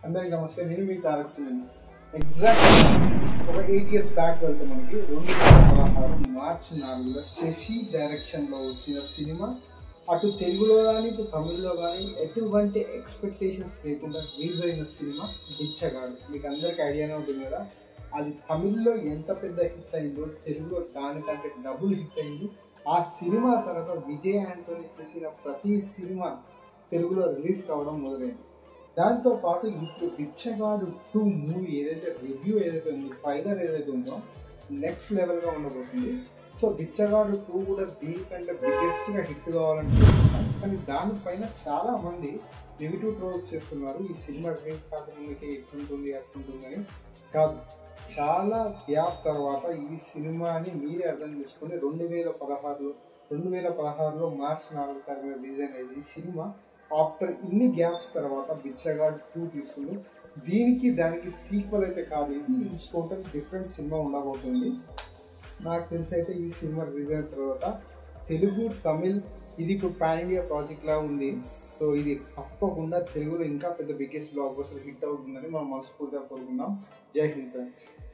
అందరికి నమస్తే నేను మీ తారక్ సునీల్ ఎగ్జాక్ట్ ఒక ఎయిట్ ఇయర్స్ బ్యాక్ వెళ్తే మనకి రెండు వేల పదహారు మార్చి నాలుగులో శశి డైరెక్షన్లో వచ్చిన సినిమా అటు తెలుగులో కానీ ఇటు తమిళ్లో కానీ ఎటువంటి ఎక్స్పెక్టేషన్స్ లేకుండా రిలీజ్ అయిన సినిమా బిచ్చగాడు మీకు అందరికి ఐడియానే ఉంటుంది కదా అది తమిళ్లో ఎంత పెద్ద హిట్ అయిందో తెలుగులో దానికంటే డబుల్ హిట్ అయింది ఆ సినిమా తర్వాత విజయ్ ఆంటోనీ చేసిన ప్రతి సినిమా తెలుగులో రిలీజ్ కావడం మొదలైంది దాంతో పాటు ఇప్పుడు బిచ్చగాడు టూ మూవీ ఏదైతే రివ్యూ ఏదైతే ఉందో ట్రైలర్ ఏదైతే ఉందో నెక్స్ట్ లెవెల్గా ఉండబోతుంది సో బిచ్చగాడు టూ కూడా దీనికంటే బిగ్గెస్ట్గా హిట్ కావాలని చూస్తున్నాం కానీ దానిపైన చాలా మంది నెగిటివ్ ట్రోల్స్ చేస్తున్నారు ఈ సినిమా రిలీజ్ కాకముందుకే ఎట్లుంటుంది అట్లుంటుందని కాదు చాలా గ్యాప్ తర్వాత ఈ సినిమాని మీరే అర్థం చేసుకుని రెండు వేల పదహారులో రెండు వేల పదహారులో మార్చి నాలుగు తారీఖున రిలీజ్ అయినది ఈ సినిమా ఆఫ్టర్ ఇన్ని గ్యాప్స్ తర్వాత బిచ్చగాడ్ టూ తీస్తుంది దీనికి దానికి సీక్వల్ అయితే కాదు ఇది ఇది టోటల్ డిఫరెంట్ సినిమా ఉండబోతుంది నాకు తెలిసి అయితే ఈ సినిమా రిలీజ్ అయిన తర్వాత తెలుగు తమిళ్ ఇది ఇప్పుడు పాన్ ఇండియా ప్రాజెక్ట్ లా ఉంది సో ఇది తప్పకుండా తెలుగులో ఇంకా పెద్ద బిగ్గెస్ట్ బ్లాక్ బస్టర్ హిట్ అవుతుందని మనం మనస్ఫూర్తిగా కోరుకుందాం జై హింద్ ఫ్రెండ్స్